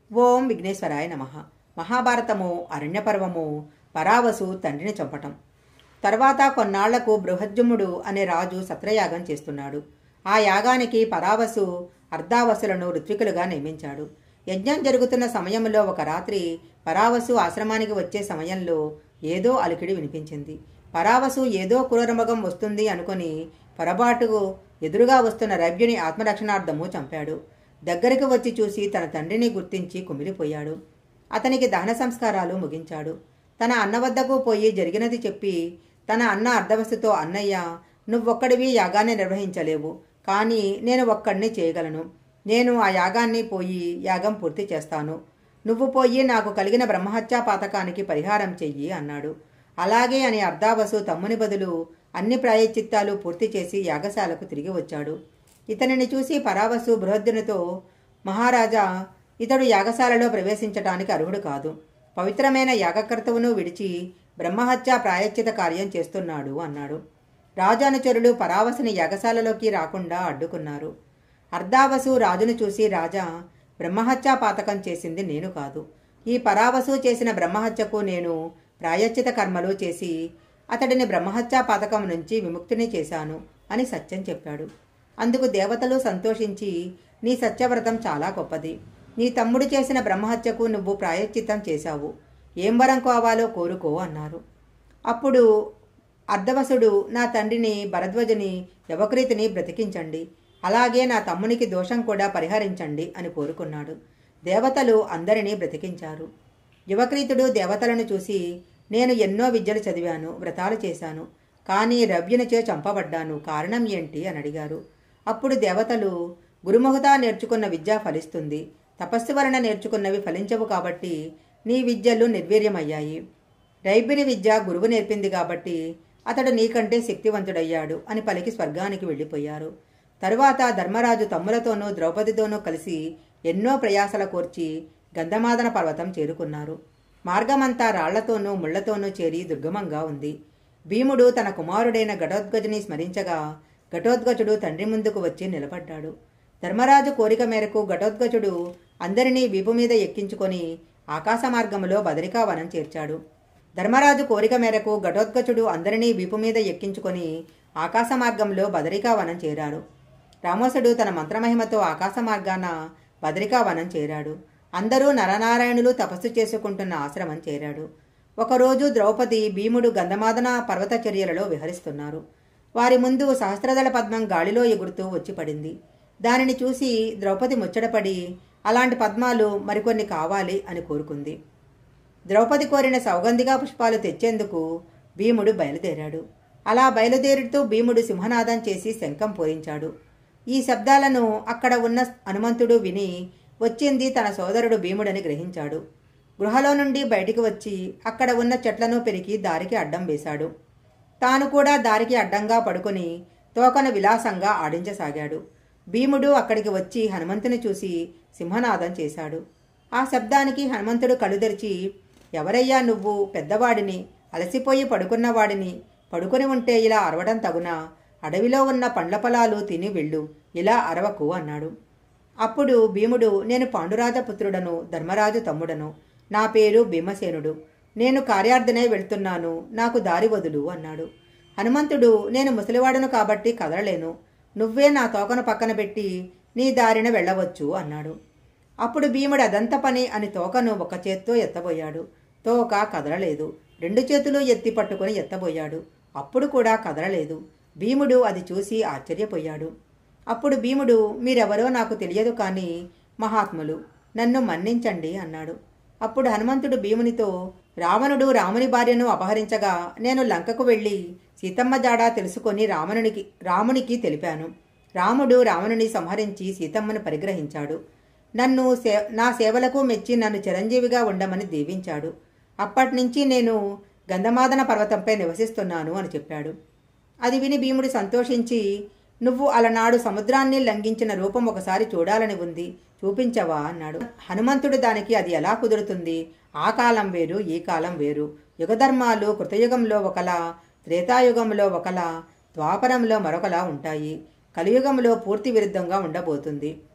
ఓం విఘ్నేశ్వరాయ నమ మహాభారతము అరణ్యపర్వము పరావసు తండ్రిని చంపటం తర్వాత కొన్నాళ్లకు బృహజ్జుముడు అనే రాజు సత్రయాగం చేస్తున్నాడు ఆ యాగానికి పరావసు అర్ధావసులను ఋత్వికులుగా నియమించాడు యజ్ఞం జరుగుతున్న సమయంలో ఒక రాత్రి పరావసు ఆశ్రమానికి వచ్చే సమయంలో ఏదో అలికిడి వినిపించింది పరావసు ఏదో క్రూరమృగం వస్తుంది అనుకుని పొరపాటుకు ఎదురుగా వస్తున్న రవ్యుని ఆత్మరక్షణార్థము చంపాడు దగ్గరికి వచ్చి చూసి తన తండ్రిని గుర్తించి కుమిలిపోయాడు అతనికి దహన సంస్కారాలు ముగించాడు తన అన్న వద్దకు పోయి జరిగినది చెప్పి తన అన్న అర్ధవస్తుతో అన్నయ్య నువ్వొక్కడివి యాగాన్ని నిర్వహించలేవు కానీ నేను ఒక్కడిని చేయగలను నేను ఆ యాగాన్ని పోయి యాగం పూర్తి చేస్తాను నువ్వు పోయి నాకు కలిగిన బ్రహ్మహత్యా పాతకానికి పరిహారం చెయ్యి అన్నాడు అలాగే అని అర్ధావసు తమ్ముని బదులు అన్ని ప్రాయశ్చిత్తాలు పూర్తి చేసి యాగశాలకు తిరిగి వచ్చాడు ఇతనిని చూసి పరావసు బృహద్దునితో మహారాజా ఇతడు యాగశాలలో ప్రవేశించటానికి అర్హుడు కాదు పవిత్రమైన యాగకర్తవును విడిచి బ్రహ్మహత్య ప్రాయశ్చిత కార్యం చేస్తున్నాడు అన్నాడు రాజానుచరులు పరావసుని యాగశాలలోకి రాకుండా అడ్డుకున్నారు అర్ధావసు రాజును చూసి రాజా బ్రహ్మహత్యా పాతకం చేసింది నేను కాదు ఈ పరావసు చేసిన బ్రహ్మహత్యకు నేను ప్రాయశ్చిత కర్మలు చేసి అతడిని బ్రహ్మహత్యా పాతకం నుంచి విముక్తిని చేశాను అని సత్యం చెప్పాడు అందుకు దేవతలు సంతోషించి నీ సత్యవ్రతం చాలా గొప్పది నీ తమ్ముడు చేసిన బ్రహ్మహత్యకు నువ్వు ప్రాయశ్చిత్తం చేశావు ఏం వరం కావాలో కోరుకో అన్నారు అప్పుడు అర్ధవసుడు నా తండ్రిని భరద్వజని యవకృతిని బ్రతికించండి అలాగే నా తమ్మునికి దోషం కూడా పరిహరించండి అని కోరుకున్నాడు దేవతలు అందరినీ బ్రతికించారు యువక్రీతుడు దేవతలను చూసి నేను ఎన్నో విద్యలు చదివాను వ్రతాలు చేశాను కానీ రవ్యునిచే చంపబడ్డాను కారణం ఏంటి అని అడిగారు అప్పుడు దేవతలు గురుముఖత నేర్చుకున్న విద్య ఫలిస్తుంది తపస్సు వలన నేర్చుకున్నవి ఫలించవు కాబట్టి నీ విద్యలు నిర్వీర్యమయ్యాయి రైబిని విద్య గురువు నేర్పింది కాబట్టి అతడు నీకంటే శక్తివంతుడయ్యాడు అని పలికి స్వర్గానికి వెళ్ళిపోయారు తరువాత ధర్మరాజు తమ్ములతోనూ ద్రౌపదితోనూ కలిసి ఎన్నో ప్రయాసల కోర్చి గంధమాదన పర్వతం చేరుకున్నారు మార్గమంతా రాళ్లతోనూ ముళ్లతోనూ చేరి దుర్గమంగా ఉంది భీముడు తన కుమారుడైన ఘటోద్గజుని స్మరించగా ఘటోద్గజుడు తండ్రి ముందుకు వచ్చి నిలబడ్డాడు ధర్మరాజు కోరిక మేరకు ఘటోద్గజుడు అందరినీ వీపు మీద ఎక్కించుకొని ఆకాశ మార్గములో బదరికావనం చేర్చాడు ధర్మరాజు కోరిక మేరకు ఘటోద్గజుడు అందరినీ వీపు మీద ఎక్కించుకొని ఆకాశ మార్గంలో బదరికావనం చేరాడు రామోసుడు తన మంత్రమహిమతో ఆకాశ మార్గాన బదరికావనం చేరాడు అందరూ నరనారాయణులు తపస్సు చేసుకుంటున్న ఆశ్రమం చేరాడు ఒకరోజు ద్రౌపది భీముడు గంధమాదన పర్వతచర్యలలో విహరిస్తున్నారు వారి ముందు సహస్రదళ పద్మం గాలిలో ఎగురుతూ వచ్చి పడింది దానిని చూసి ద్రౌపది ముచ్చటపడి అలాంటి పద్మాలు మరికొన్ని కావాలి అని కోరుకుంది ద్రౌపది కోరిన సౌగంధిగా పుష్పాలు తెచ్చేందుకు భీముడు బయలుదేరాడు అలా బయలుదేరుతూ భీముడు సింహనాదం చేసి శంఖం పూరించాడు ఈ శబ్దాలను అక్కడ ఉన్న హనుమంతుడు విని వచ్చింది తన సోదరుడు భీముడని గ్రహించాడు గృహలో నుండి బయటికి వచ్చి అక్కడ ఉన్న చెట్లను పెరికి దారికి అడ్డం వేశాడు తాను కూడా దారికి అడ్డంగా పడుకొని తోకను విలాసంగా ఆడించసాగాడు భీముడు అక్కడికి వచ్చి హనుమంతుని చూసి సింహనాదం చేశాడు ఆ శబ్దానికి హనుమంతుడు కళ్ళు తెరిచి ఎవరయ్యా నువ్వు పెద్దవాడిని అలసిపోయి పడుకున్నవాడిని పడుకొని ఉంటే ఇలా అరవడం తగునా అడవిలో ఉన్న పండ్ల పొలాలు తిని వెళ్ళు ఇలా అరవకు అన్నాడు అప్పుడు భీముడు నేను పాండురాజపుత్రుడను ధర్మరాజు తమ్ముడను నా పేరు భీమసేనుడు నేను కార్యార్థనై వెళ్తున్నాను నాకు దారి వదులు అన్నాడు హనుమంతుడు నేను ముసలివాడను కాబట్టి కదలలేను నువ్వే నా తోకను పక్కన పెట్టి నీ దారిన వెళ్ళవచ్చు అన్నాడు అప్పుడు భీముడు అదంత పని అని తోకను ఒక చేత్తో ఎత్తబోయాడు తోక కదలలేదు రెండు చేతులు ఎత్తి పట్టుకొని ఎత్తబోయాడు అప్పుడు కూడా కదలలేదు భీముడు అది చూసి ఆశ్చర్యపోయాడు అప్పుడు భీముడు మీరెవరో నాకు తెలియదు కానీ మహాత్ములు నన్ను మన్నించండి అన్నాడు అప్పుడు హనుమంతుడు భీమునితో రావణుడు రాముని భార్యను అపహరించగా నేను లంకకు వెళ్ళి సీతమ్మ జాడ తెలుసుకొని రావణునికి రామునికి తెలిపాను రాముడు రావణుని సంహరించి సీతమ్మను పరిగ్రహించాడు నన్ను సే నా సేవలకు మెచ్చి నన్ను చిరంజీవిగా ఉండమని దీవించాడు అప్పటినుంచి నేను గంధమాదన పర్వతంపై నివసిస్తున్నాను అని చెప్పాడు అది విని భీముడు సంతోషించి నువ్వు అలనాడు సముద్రాన్ని లంఘించిన రూపం ఒకసారి చూడాలని ఉంది చూపించవా అన్నాడు హనుమంతుడు దానికి అది ఎలా కుదురుతుంది ఆ కాలం వేరు ఈ కాలం వేరు యుగధర్మాలు కృతయుగంలో ఒకలా త్రేతాయుగంలో ఒకలా ద్వాపరంలో మరొకలా ఉంటాయి కలియుగంలో పూర్తి విరుద్ధంగా ఉండబోతుంది